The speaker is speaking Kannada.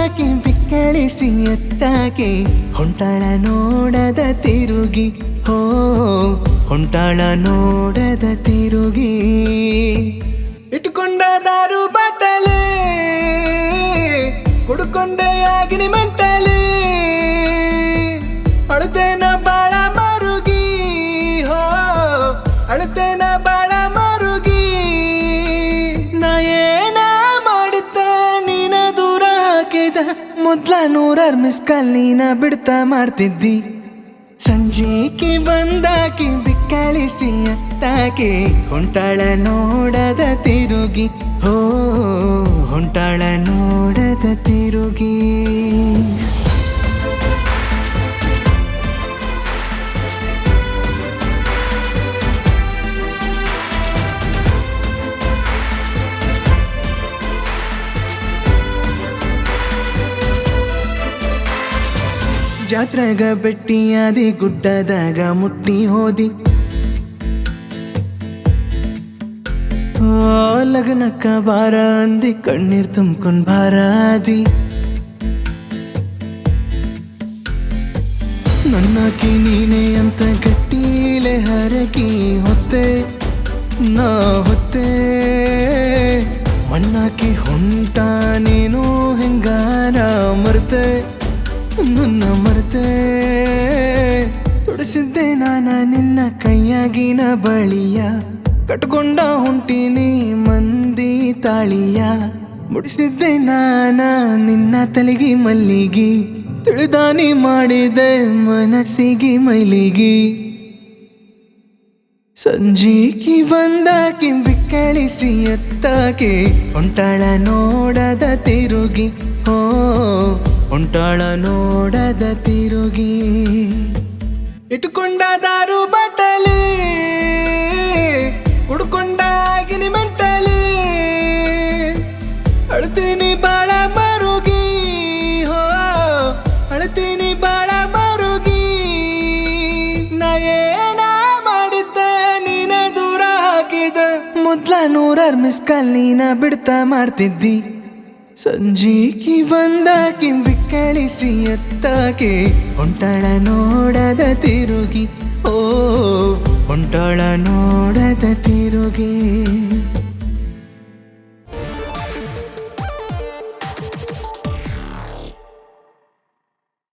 ಬಂದಾಕಿ ಬಿಕ್ಕಳಿಸಿ ಎತ್ತಾಕಿ ಹೊಂಟಾಳ ನೋಡದ ತಿರುಗಿ ಹೋ ಹೊಂಟಾಳ ನೋಡದ ತಿರುಗಿ ಇಟ್ಕೊಂಡ ದಾರು ಬಟ್ಟಲೆ ಕುಡ್ಕೊಂಡೆ ಆಗಿನಿ ಮೆಂಟಲಿ ಅಳುತ್ತೇನ ಬಾಳ ಮರುಗಿ ಹೋ ಅಳುತ್ತೇನ ಬಾಳ ಮರುಗಿ ನಾ ಏನ ಮಾಡಿದ್ದೆ ನೀನ ದೂರ ಹಾಕಿದ ಮೊದ್ಲ ನೂರಾರ್ ಮಿಸ್ ಕಾಲ್ ನೀನ ಬಿಡ್ತಾ ಮಾಡ್ತಿದ್ದಿ ಸಂಜೆಗೆ ಬಂದಾಕಿ ಬಿಕ್ಕಳಿಸಿ ಅತ್ತಾಕಿ ಹೊಂಟಾಳ ನೋಡದ ತಿರುಗಿ ಹೋ ಹೊಂಟಾಳ ನೋಡದ ತಿರುಗಿ ಜಾತ್ರೆಗ ಬೆಟ್ಟಿಯಾದಿ ಗುಡ್ಡದಾಗ ಮುಟ್ಟಿ ಹೋದಿ ಓ ಲಗ್ನಕ್ಕ ಬಾರ ಅಂದಿ ಕಣ್ಣೀರ್ ತುಂಬ್ಕೊಂಡ್ ಬಾರಾದಿ ನನ್ನಕಿ ನೀನೆ ಅಂತ ಗಟ್ಟೀಲೆ ಹರಕಿ ಹೊತ್ತೆ ನಾ ಹೊತ್ತೆ ಮಣ್ಣಾಕಿ ಹೊಂಟ ನೀನು ಹೆಂಗಾರ ಮರ್ತೆ ನನ್ನ ಮರ್ತೆ ತೊಡಿಸಿದ್ದೆ ನಾನ ನಿನ್ನ ಕೈಯಾಗಿನ ಬಳಿಯ ಕಟ್ಕೊಂಡ ಹೊಂಟಿನಿ ಮಂದಿ ತಾಳಿಯ ಮುಡಿಸಿದ್ದೆ ನಾನ ನಿನ್ನ ತಲೆಗಿ ಮಲ್ಲಿಗಿ ತಿಳಿದಾನಿ ಮಾಡಿದೆ ಮನಸ್ಸಿಗೆ ಮೈಲಿಗಿ ಸಂಜೀಕಿ ಬಂದಾಕಿ ಬಿಕ್ಕಳಿಸಿ ಎತ್ತಾಕಿ ಹೊಂಟಾಳ ನೋಡದ ತಿರುಗಿ ಹೋ ಹೊಂಟಾಳ ನೋಡದ ತಿರುಗಿ ಇಟ್ಕೊಂಡ ದಾರು ಬಟ್ಟಲಿ ಹುಡ್ಕೊಂಡ ಆಗಿನಿ ಮೆಂಟಲಿ ಅಳ್ತೀನಿ ಬಾಳ ಮರುಗಿ ಹೋ ಅಳ್ತೀನಿ ಬಾಳ ಮರುಗಿ ನಾ ಏನ ಮಾಡಿದ್ದೆ ನೀನ ದೂರ ಹಾಕಿದ ಮೊದ್ಲ ನೂರಾರ್ ಮಿಸ್ ಕಾಲ್ ನೀನ ಬಿಡ್ತಾ ಮಾಡ್ತಿದ್ದಿ ಸಂಜೀಕಿ ಬಂದಾಕಿ ಬಿಕ್ಕಳಿಸಿ ಎತ್ತಾಕಿ ಹೊಂಟಾಳ ನೋಡದ ತಿರುಗಿ ಓ ಹೊಂಟಾಳ ನೋಡದ ತಿರುಗಿ